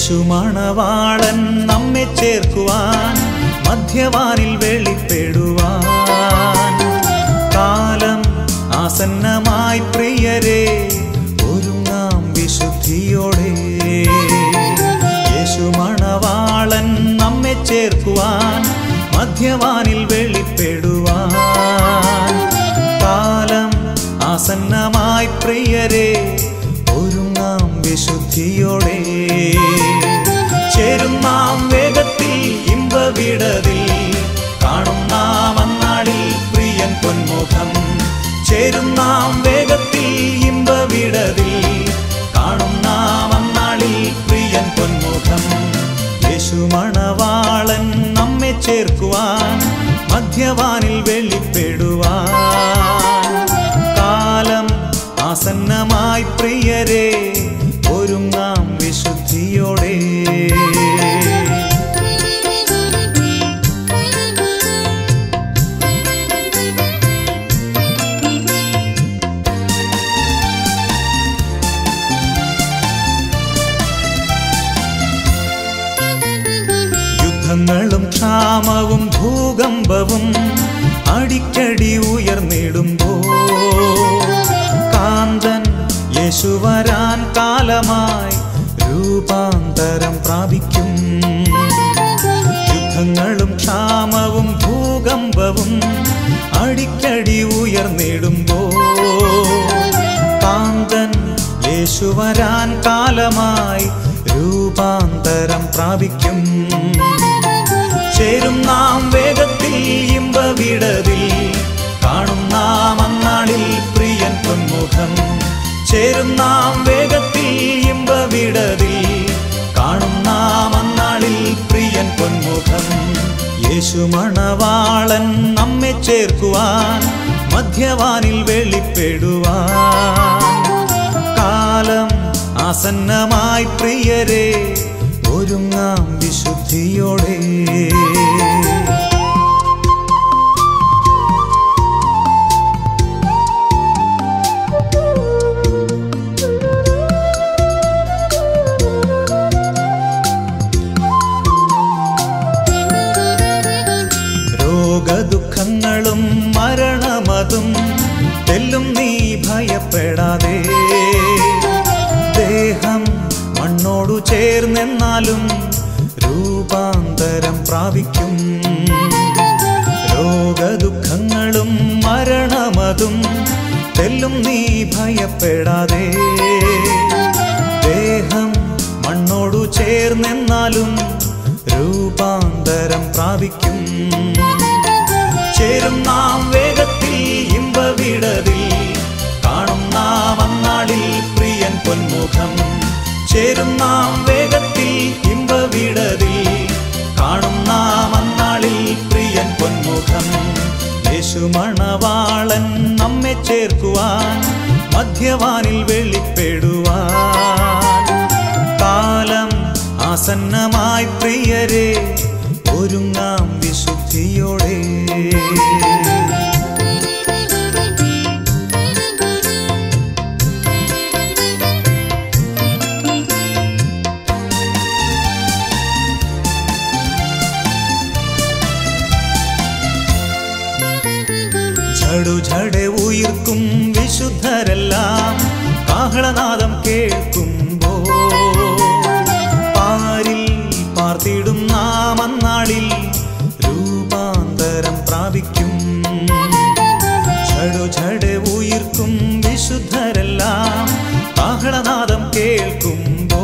യേശു മണവാളൻ നമ്മെ ചേർക്കുവാൻ മധ്യവാനിൽ വെളിപ്പെടുവാൻ കാലം ആസന്നമായി പ്രിയരെ ഒരുങ്ങാം വിശുദ്ധിയോടെ യേശു മണവാളൻ നമ്മെ ചേർക്കുവാൻ മധ്യവാനിൽ വെളിപ്പെടുവാൻ കാലം ആസന്നമായി പ്രിയരെ ഒരുങ്ങാം വിശുദ്ധിയോടെ ചേരും നാം വേഗത്തിൽ ഇമ്പവിടതിൽ കാണും നാം അന്നാളിൽ പ്രിയൻ പൊന്മുഖം ചേരും നാം വേഗത്തിൽ ഇമ്പവിടതിൽ കാണും നാം അന്നാളിൽ പ്രിയൻ പൊന്മുഖം യേശു മണവാളൻ നമ്മെ ചേർക്കുവാൻ മധ്യവാനിൽ വെളിപ്പെടുവാൻ കാലം ആസന്നമായി പ്രിയരെ ഒരുങ്ങാം വിശുദ്ധിയോടെ യുദ്ധങ്ങളും ക്ഷാമവും ഭൂകമ്പവും അടിക്കടി ഉയർന്നിടുമ്പോ കാന്തൻ യേശു വരാൻ കാലമായി രൂപാന്തരം പ്രാപിക്കും യുദ്ധങ്ങളും ക്ഷാമവും ഭൂകമ്പവും അടിക്കടി ഉയർന്നിടുമ്പോ കാന്തൻ യേശു വരാൻ കാലമായി രൂപാന്തരം പ്രാപിക്കും ചേരും നാം വേഗത്തിൽ ഇമ്പവിടതിൽ കാണും നാം അന്നാളിൽ പ്രിയൻ പൊന്മുഖം ചേരും നാം വേഗത്തിൽ ഇമ്പവിടതിൽ കാണും നാം അന്നാളിൽ പ്രിയൻ പൊന്മുഖം യേശു മണവാളൻ നമ്മെ ചേർക്കുവാൻ മധ്യവാനിൽ വെളിപ്പെടുവാൻ കാലം ആസന്നമായി പ്രിയരെ ഒരുങ്ങാം വിശുദ്ധിയോടെ രോഗദുഃഖങ്ങളും മരണമതും തെല്ലും നീ ഭയപ്പെടാതെ ദേഹം മണ്ണോടു ചേർന്നെന്നാലും രൂപാന്തരം പ്രാപിക്കും രോഗദുഃഖങ്ങളും മരണമതും തെല്ലും നീ ഭയപ്പെടാതെ ദേഹം മണ്ണോടു ചേർന്നെന്നാലും രൂപാന്തരം പ്രാപിക്കും ചേരും നാം വേഗത്തിൽ ഇമ്പവിടതിൽ കാണും നാം അന്നാളിൽ പ്രിയൻ പൊന്മുഖം ചേരും നാം വേഗത്തിൽ ഇമ്പവിടതിൽ കാണും നാം അന്നാളിൽ പ്രിയൻ പൊന്മുഖം യേശു മണവാളൻ നമ്മെ ചേർക്കുവാൻ മധ്യവാനിൽ വെളിപ്പെടുവാൻ കാലം ആസന്നമായി പ്രിയരെ ഒരുങ്ങാം വിശുദ്ധിയോടെ ഝടു ഝടെ ഉയിർക്കും വിശുദ്ധരെല്ലാം കാഹളനാദം കേൾക്കുമ്പോ പാരിൽ പാർത്തിടും നാം അന്നാളിൽ രൂപാന്തരം പ്രാപിക്കും ഝടു ഝടെ ഉയിർക്കും വിശുദ്ധരെല്ലാം കാഹളനാദം കേൾക്കുമ്പോ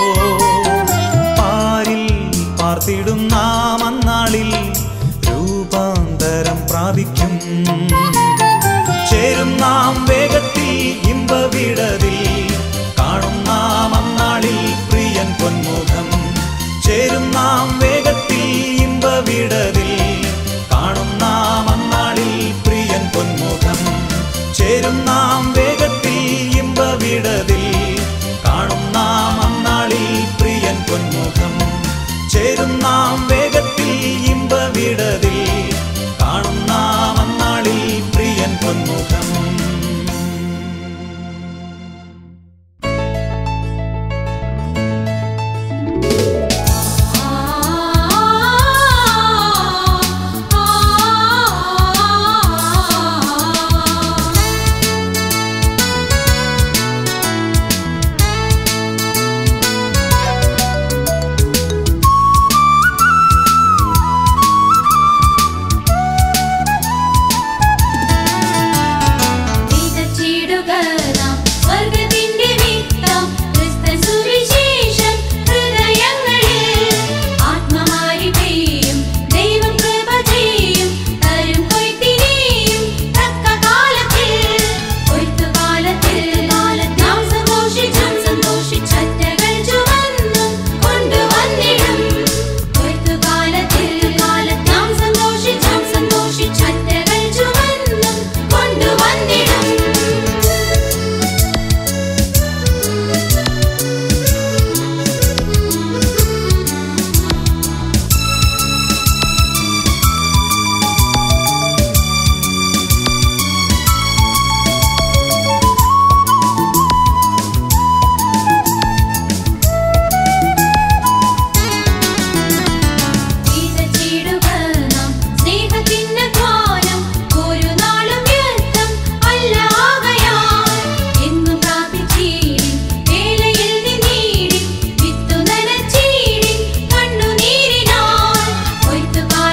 പാരിൽ പാർത്തിടും നാം അന്നാളിൽ രൂപാന്തരം പ്രാപിക്കും ചേരും നാം വേഗത്തിൽ ഇമ്പവിടതിൽ കാണും നാം അന്നാളിൽ പ്രിയൻ പൊന്മുഖം ചേരും നാം വേഗത്തിൽ ഇമ്പവിടതിൽ കാണും നാം അന്നാളിൽ പ്രിയൻ പൊന്മുഖം ചേരും നാം വേഗത്തിൽ ഇമ്പവിടതിൽ കാണും നാം അന്നാളിൽ പ്രിയൻ പൊന്മുഖം ചേരും നാം വേഗത്തിൽ ഇമ്പവിടതിൽ കാണും നാം അന്നാളിൽ പ്രിയൻ പൊന്മുഖം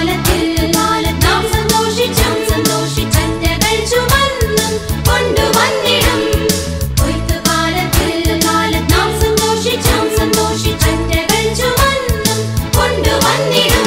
കൊയ്ത്തുകാലത്തിൽ നാം സന്തോഷിച്ചും സന്തോഷിച്ചറ്റകൾ ചുമന്നും കൊണ്ടുവന്നിടും കൊയ്ത്തുകാലത്തിൽ നാം സന്തോഷിച്ചും സന്തോഷിച്ചറ്റകൾ ചുമന്നും കൊണ്ടുവന്നിടും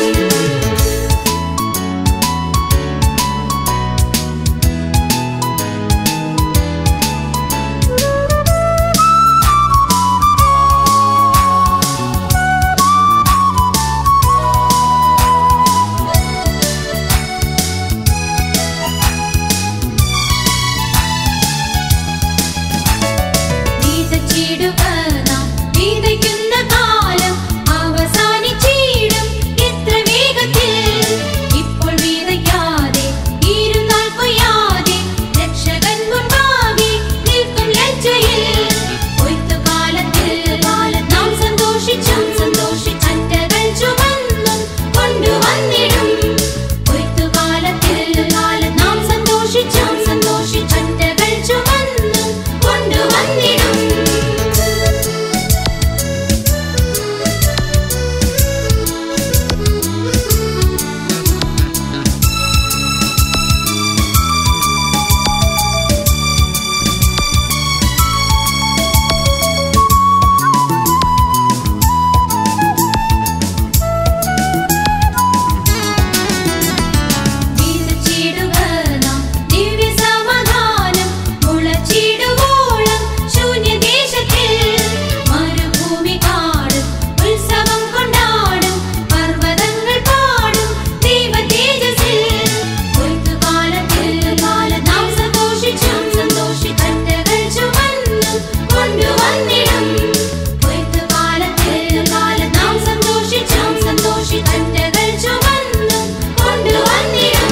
വീതച്ചിടുക നാം വീതയ്ക്കുന്ന കാലം അവസാനിച്ചിടും എത്ര വേഗത്തിൽ ഇപ്പോൾ വീതയ്ക്കാതെ ഇരുന്നാൾ കൊയ്യാതെ രക്ഷകൻ മുൻപാകെ നിൽക്കും ലജ്ജയിൽ കൊയ്ത്തുകാലത്തിൽ നാം സന്തോഷിച്ചും സന്തോഷിച്ചറ്റകൾ ചുമന്നും കൊണ്ടുവന്നിടും കൊയ്ത്തുകാലത്തിൽ നാം സന്തോഷിച്ചും സന്തോഷിച്ചറ്റകൾ ചുമന്നും കൊണ്ടുവന്നിടും വീതച്ചിടുക നാം ദിവ്യസമാധാനം മുളച്ചിടുവോളം ശൂന്യദേശത്തിൽ മരുഭൂമി കാടും ഉത്സവം കൊണ്ടാടും പർവ്വതങ്ങൾ പാടും ദൈവ തേജസ്സിൽ കൊയ്ത്തുകാലത്തിൽ നാം സന്തോഷിച്ചും സന്തോഷിച്ചറ്റകൾ ചുമന്നും കൊണ്ടുവന്നിടും കൊയ്ത്തുകാലത്തിൽ നാം സന്തോഷിച്ചും സന്തോഷിച്ചറ്റകൾ ചുമന്നും കൊണ്ടുവന്നിടും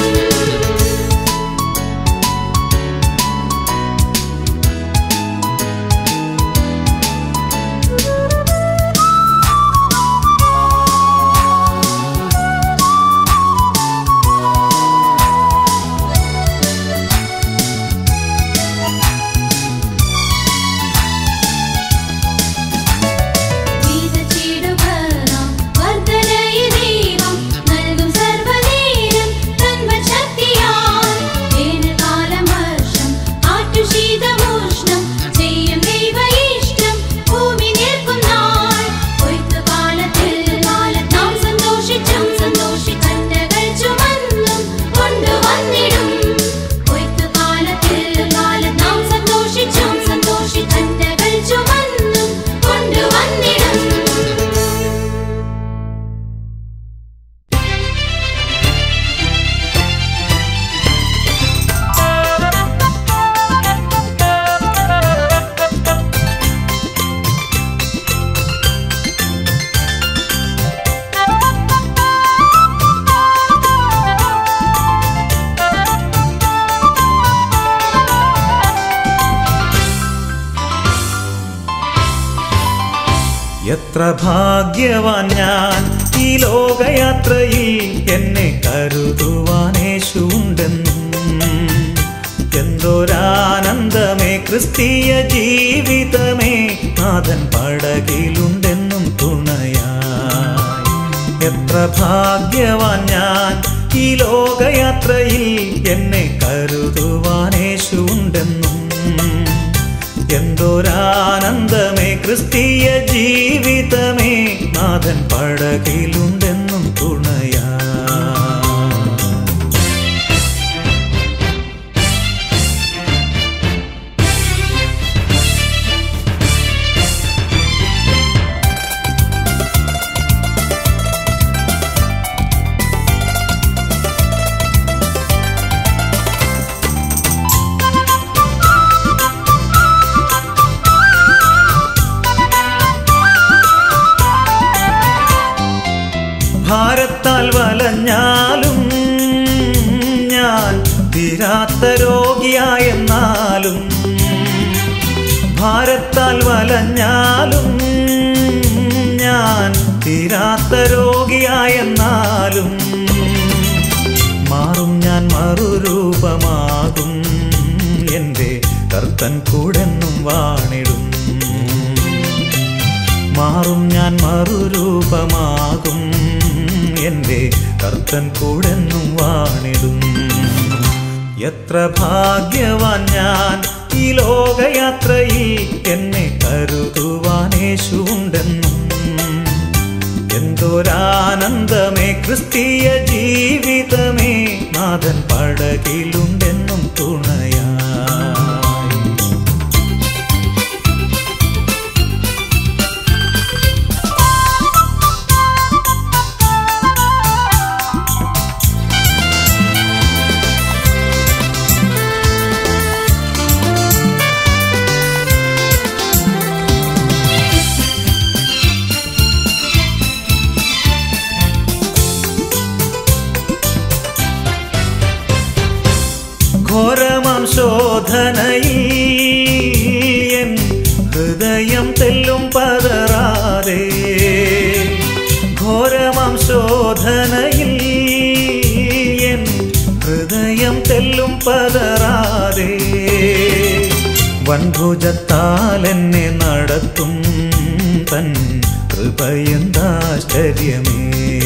വീതച്ചിടുക നാം വർദ്ധനയ ദൈവം നൽകും സർവ്വനേരം തന്മശക്തിയാൽ വേനൽക്കാലം വർഷം ആറ്റു ശീതമോഷ്ണം ചെയ്യും ദൈവ ഇഷ്ടം ഭൂമി നിൽക്കും നാൾ കൊയ്ത്തുകാലത്തിൽ നാം സന്തോഷിച്ചും സന്തോഷിച്ചറ്റകൾ ചുമന്നും കൊണ്ടുവന്നിടും കൊയ്ത്തുകാലത്തിൽ നാം സന്തോഷിച്ചും സന്തോഷിച്ചറ്റകൾ ചുമന്നും കൊണ്ടുവന്നിടും എത്ര ഭാഗ്യവാൻ ഞാൻ ഈ ലോകയാത്രയിൽ എന്നെ കരുതുവാനേശുണ്ടെന്നും എന്തൊരാനന്ദമേ ക്രിസ്തീയ ജീവിതമേ നാഥൻ പടകിലുണ്ടെന്നും തുണയായി എത്ര ഭാഗ്യവാൻ ഞാൻ ഈ ലോകയാത്രയിൽ എന്നെ കരുതുവാനേശുണ്ടെന്നും എന്തൊരാനന്ദമേ ക്രിസ്തീയ ജീവിതമേ നാഥൻ പടകിലുണ്ടെന്നും തുണയാ ഭാരത്താൽ വലഞ്ഞാലും ഞാൻ തീരാത്ത രോഗിയായെന്നാലും ഭാരത്താൽ വലഞ്ഞാലും ഞാൻ തീരാത്ത രോഗിയായെന്നാലും മാറും ഞാൻ മറുരൂപമാകും എൻ്റെ കർത്തൻ കൂടെന്നും വാണിടും മാറും ഞാൻ മറുരൂപമാകും എൻ്റെ കർത്തൻ കൂടെന്നും വാണിടും എത്ര ഭാഗ്യവാൻ ഞാൻ ഈ ലോകയാത്രയിൽ എന്നെ കരുതുവാൻ യേശുണ്ടെന്നും എന്തൊരാനന്ദമേ ക്രിസ്തീയ ജീവിതമേ നാഥൻ പടകിലുണ്ടെന്നും തുണയായി ഘോരമാം ശോധനയിൽ എൻ ഹൃദയം തെല്ലും പതറാതെ ഘോരമാം ശോധനയിൽ എൻ ഹൃദയം തെല്ലും പതറാതെ വൻഭുജത്താൽ എന്നെ നടത്തും തൻ കൃപയെന്താശ്ചര്യമേ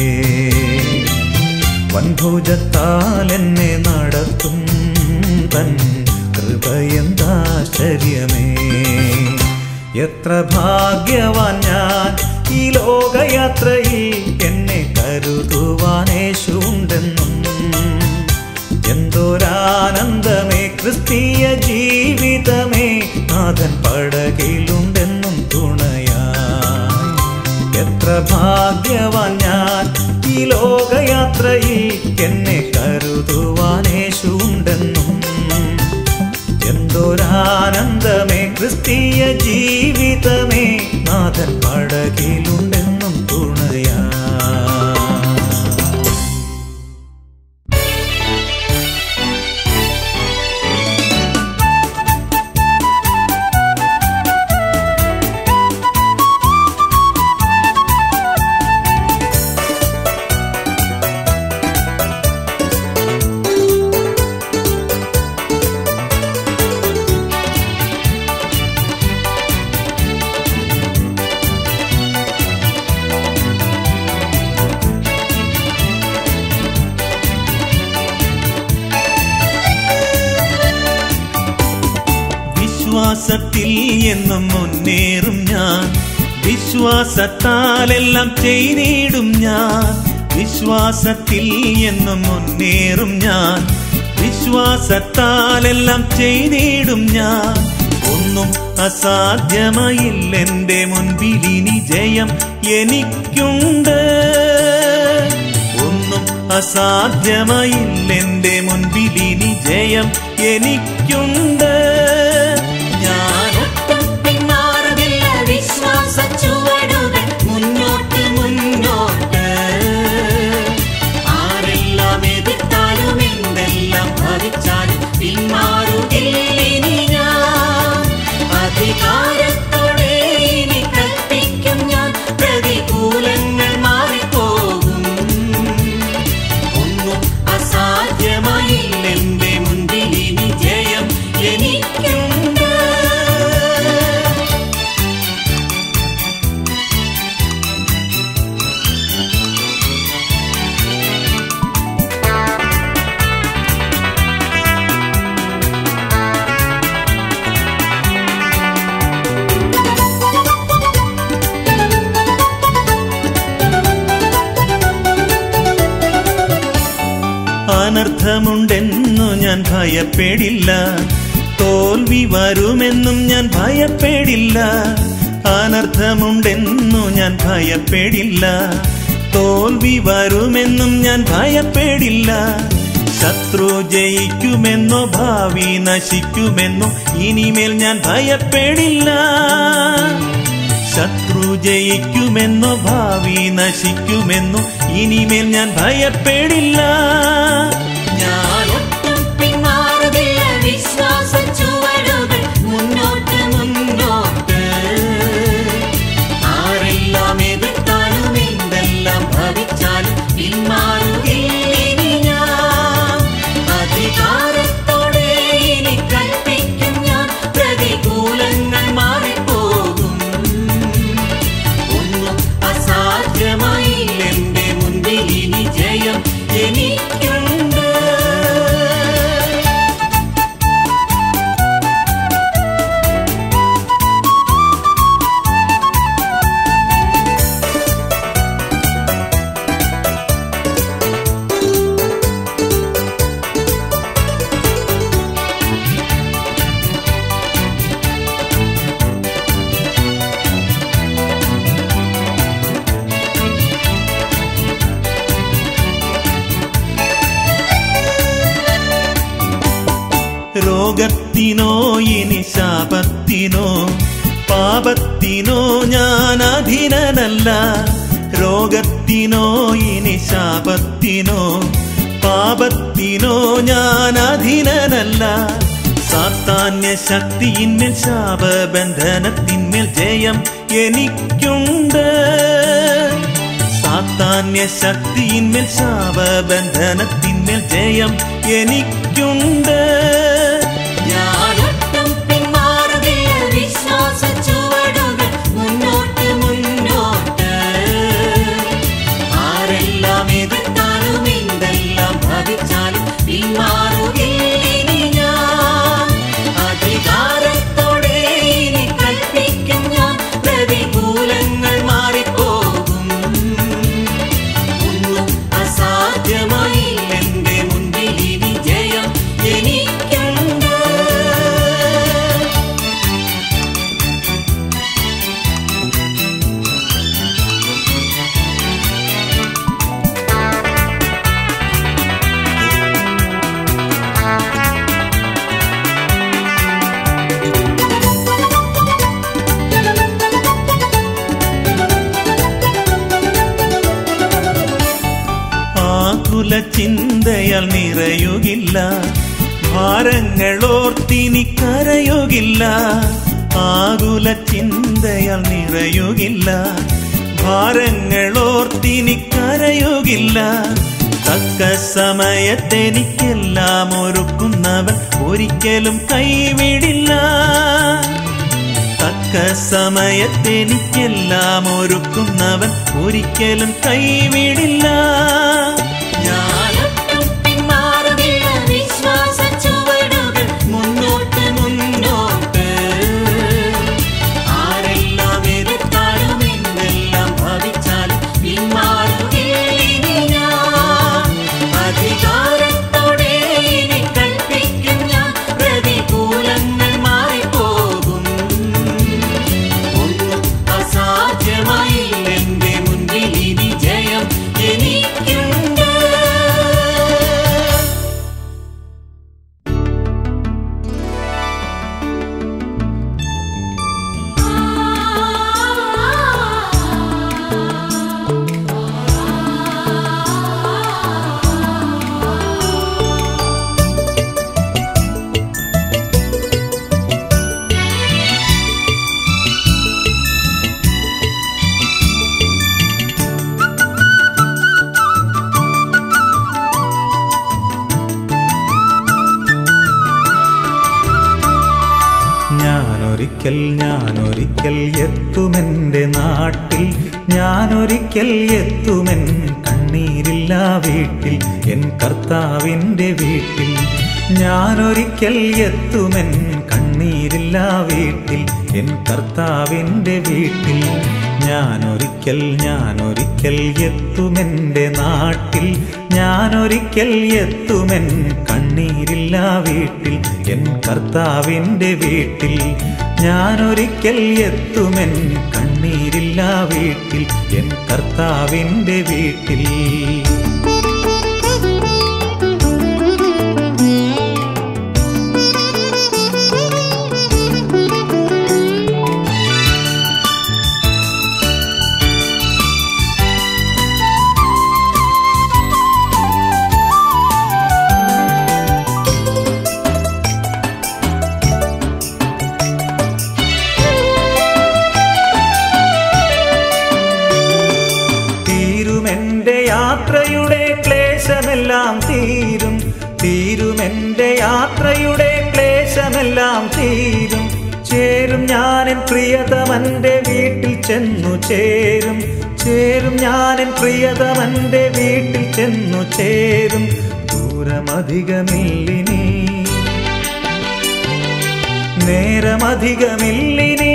വൻഭുജത്താൽ എന്നെ നടത്തും തൻ കൃപയെന്താശ്ചര്യമേ എത്ര ഭാഗ്യവാൻ ഞാൻ ഈ ലോകയാത്രയിൽ എന്നെ കരുതുവാൻ യേശുണ്ടെന്നും എന്തൊരാനന്ദമേ ക്രിസ്തീയ ജീവിതമേ നാഥൻ പടകിലുണ്ടെന്നും തുണയായി എത്ര ഭാഗ്യവാൻ ഞാൻ ഈ ലോകയാത്രയിൽ എന്നെ കരുതുവാൻ യേശുണ്ടെന്നും എന്തൊരാനന്ദമേ ക്രിസ്തീയ ജീവിതമേ നാഥൻ പടകിലുണ്ടെന്നും തുണയാ വിശ്വാസത്തിൽ എന്നും മുന്നേറും ഞാൻ വിശ്വാസത്താലെല്ലാം ചെയ്തിടും ഞാൻ വിശ്വാസത്തിൽ എന്നും മുന്നേറും ഞാൻ വിശ്വാസത്താലെല്ലാം ചെയ്തിടും ഞാൻ ഒന്നും അസാധ്യമായില്ലെന്റെ മുൻപിൽ ഇനി ജയം എനിക്കുണ്ട് ഒന്നും അസാധ്യമായില്ലെന്റെ മുൻപിൽ ഇനി ജയം എനിക്കുണ്ട് ഞാനൊട്ടും പിന്മാറുകില്ല വിശ്വാസ ചുവടുകൾ മുന്നോട്ട് മുന്നോട്ട് ആരെല്ലാം എതിർത്താലും എന്തെല്ലാം ഭരിച്ചാലും പിന്മാറുകില്ലിനി ഞാൻ അധികാരത്തോടെ ഇനി കൽപ്പിക്കും ഞാൻ പ്രതികൂലങ്ങൾ മാറിപ്പോകും ഒന്നും അസാധ്യമായില്ലെന്റെ മുൻപിൽ ഇനി ജയം എനിക്കുണ്ട് അനർത്ഥമുണ്ടെന്നു ഞാൻ ഭയപ്പെടില്ല തോൽവി വരുമെന്നും ഞാൻ ഭയപ്പെടില്ല അനർത്ഥമുണ്ടെന്നു ഞാൻ ഭയപ്പെടില്ല തോൽവി വരുമെന്നും ഞാൻ ഭയപ്പെടില്ല ശത്രു ജയിക്കുമെന്നോ ഭാവി നശിക്കുമെന്നോ ഇനിമേൽ ഞാൻ ഭയപ്പെടില്ല ശത്രു ജയിക്കുമെന്നോ ഭാവി നശിക്കുമെന്നോ ഇനിമേൽ ഞാൻ ഭയപ്പെടില്ല ഞാനൊട്ടും പിന്മാറുകില്ല വിശ്വാസ ചുവടുകൾ മുന്നോട്ട് മുന്നോട്ട് ആരെല്ലാം എതിർത്താലും എന്തെല്ലാം ഭവിച്ചാലും പിന്മാറുകില്ലിനി ഞാൻ അധികാരത്തോടെ ഇനി കൽപ്പിക്കും ഞാൻ പ്രതികൂലങ്ങൾ മാറിപ്പോകും ഒന്നും അസാധ്യമായി എന്റെ മുൻപിൽ ഇനി രോഗത്തിനോ ഇനി ശാപത്തിനോ പാപത്തിനോ ഞാൻ അധീനനല്ല രോഗത്തിനോ ഇനി ശാപത്തിനോ പാപത്തിനോ ഞാൻ അധീനനല്ല സാത്താന്യ ശക്തിയിന്മേൽ ശാപബന്ധനത്തിന്മേൽ ജയം എനിക്കുണ്ട് സാത്താന്യ ശക്തിയിന്മേൽ ശാപബന്ധനത്തിന്മേൽ ജയം എനിക്കുണ്ട് ഞാനൊട്ടും പിന്മാറുകയില്ല വിശ്വാസ ചുവടുകൾ മുന്നോട്ട് മുന്നോട്ട് ആരെല്ലാം എതിർത്താലും എന്തെല്ലാം ഭവിച്ചാലും പിന്മാറുകയില്ല ഞാൻ അധികാരത്തോടെ ഇനി കൽപ്പിക്കും ഞാൻ പ്രതികൂലങ്ങൾ മാറിപ്പോകും ഒന്നും അസാധ്യമായി എന്റെ മുൻപിൽ ഇനി ജയം എനിക്കുണ്ട് ആകുല ചിന്തയാൽ നിറയുകില്ല ഭാരങ്ങളോർത്തിനി കരയുകില്ല ആകുല ചിന്തയാൽ നിറയുകില്ല ഭാരങ്ങളോർത്തിനി കരയുകില്ല തക്ക സമയത്തെനിക്കെല്ലാം ഒരുക്കുന്നവൻ ഒരിക്കലും കൈവിടില്ല തക്ക സമയത്തെനിക്കെല്ലാം ഒരുക്കുന്നവൻ ഒരിക്കലും കൈവിടില്ല ഞാനൊട്ടും പിന്മാറുകയില്ല വിശ്വാസ ചുവടുകൾ മുന്നോട്ട് മുന്നോട്ട് ആരെല്ലാം എതിർത്താലും എന്തെല്ലാം ഭവിച്ചാലും പിന്മാറുകയില്ല ഞാൻ അധികാരത്തോടെ ഇനി കൽപ്പിക്കും ഞാൻ പ്രതികൂലങ്ങൾ മാറിപ്പോകും ഒന്നും അസാധ്യമായി എന്റെ മുൻപിൽ ഇനി ജയം എനിക്കുണ്ട് ഞാനൊരിക്കൽ ഞാനൊരിക്കൽ എത്തുമെൻ്റെ നാട്ടിൽ ഞാനൊരിക്കൽ എത്തുമെൻ കണ്ണീരില്ല വീട്ടിൽ എൻ കർത്താവിൻ്റെ വീട്ടിൽ ഞാനൊരിക്കൽ എത്തുമെൻ കണ്ണീരില്ല വീട്ടിൽ എൻ കർത്താവിൻ്റെ വീട്ടിൽ ഞാനൊരിക്കൽ ഞാനൊരിക്കൽ എത്തുമെൻ്റെ നാട്ടിൽ ഞാനൊരിക്കൽ എത്തുമെൻ കണ്ണീരില്ല വീട്ടിൽ എൻ കർത്താവിൻ്റെ വീട്ടിൽ ഞാനൊരിക്കൽ എത്തുമെൻ കണ്ണീരില്ല വീട്ടിൽ എൻ കർത്താവിൻ്റെ വീട്ടിൽ തീരുമെന്റെ യാത്രയുടെ ക്ലേശമെല്ലാം തീരും തീരുമെന്റെ യാത്രയുടെ ക്ലേശമെല്ലാം തീരും ചേരും ഞാനെൻ പ്രിയതമന്റെ വീട്ടിൽ ചെന്നു ചേരും ചേരും ഞാനെൻ പ്രിയതമന്റെ വീട്ടിൽ ചെന്നു ചേരും ദൂരമധികമില്ലിനി നേരമധികമില്ലിനി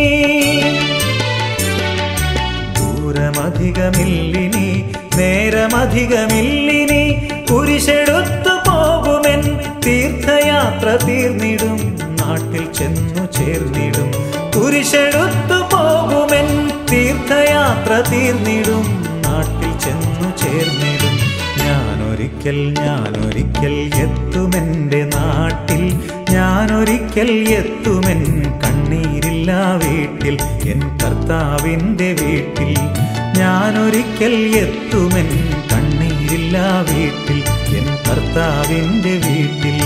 ദൂരമധികമില്ലിനി നേരമധികമില്ലിനി കുരിശെടുത്തു പോകുമെൻ തീർത്ഥയാത്ര തീർന്നിടും നാട്ടിൽ ചെന്നു ചേർന്നിടും കുരിശെടുത്തു പോകുമെൻ തീർത്ഥയാത്ര തീർന്നിടും നാട്ടിൽ ചെന്നു ചേർന്നിടും ഞാനൊരിക്കൽ ഞാനൊരിക്കൽ എത്തുമെൻ്റെ നാട്ടിൽ ഞാനൊരിക്കൽ ഞാനൊരിക്കൽ എത്തുമെൻ കണ്ണീരില്ല വീട്ടിൽ എൻ കർത്താവിൻ്റെ വീട്ടിൽ ഞാനൊരിക്കൽ എത്തുമെൻ കണ്ണീരില്ല വീട്ടിൽ എൻ കർത്താവിൻ്റെ വീട്ടിൽ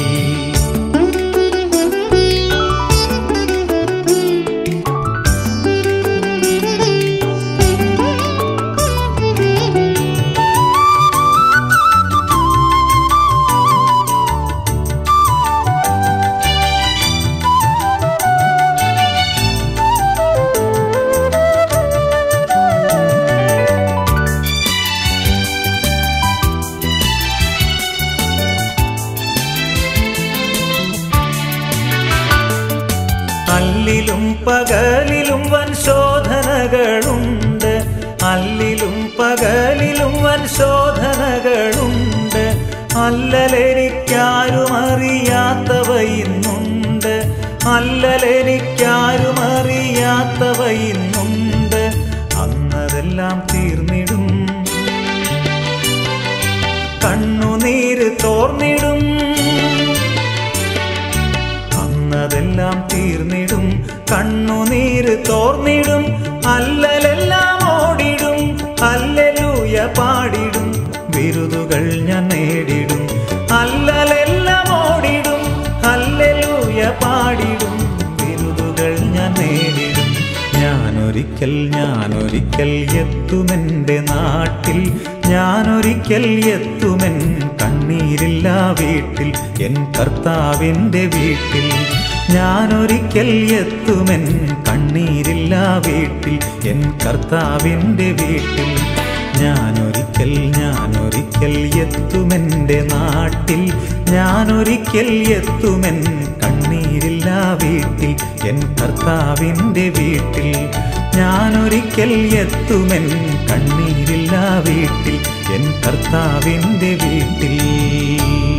അല്ലിലും പകലിലും വൻ ശോധനകളുണ്ട് അല്ലിലും പകലിലും വൻ ശോധനകളുണ്ട് അല്ലലെനിക്കാരും അറിയാത്തവ ഇന്നുണ്ട് അല്ലലെനിക്കാരും അറിയാത്തവ ഇന്നുണ്ട് അന്നതെല്ലാം തീർന്നിടും കണ്ണുനീര് തോർന്നിടും അന്നതെല്ലാം തീർന്നിടും കണ്ണുനീര് തോർന്നിടും അല്ലലെല്ലാം ഓടിടും അല്ലലൂയ പാടിടും ബിരുദുകൾ ഞാൻ നേടിടും അല്ലലെല്ലാം ഓടിടും അല്ലലൂയ പാടിടും ബിരുദുകൾ ഞാൻ നേടിടും ഞാനൊരിക്കൽ ഞാനൊരിക്കൽ എത്തുമെൻ്റെ നാട്ടിൽ ഞാനൊരിക്കൽ എത്തുമെൻ കണ്ണീരില്ല വീട്ടിൽ എൻ കർത്താവിൻ്റെ വീട്ടിൽ ഞാനൊരിക്കൽ എത്തുമെൻ കണ്ണീരില്ല വീട്ടിൽ എൻ കർത്താവിൻ്റെ വീട്ടിൽ ഞാനൊരിക്കൽ ഞാനൊരിക്കൽ എത്തുമെൻ്റെ നാട്ടിൽ ഞാനൊരിക്കൽ എത്തുമെൻ കണ്ണീരില്ല വീട്ടിൽ എൻ കർത്താവിൻ്റെ വീട്ടിൽ ഞാനൊരിക്കൽ എത്തുമെൻ കണ്ണീരില്ല വീട്ടിൽ എൻ കർത്താവിൻ്റെ വീട്ടിൽ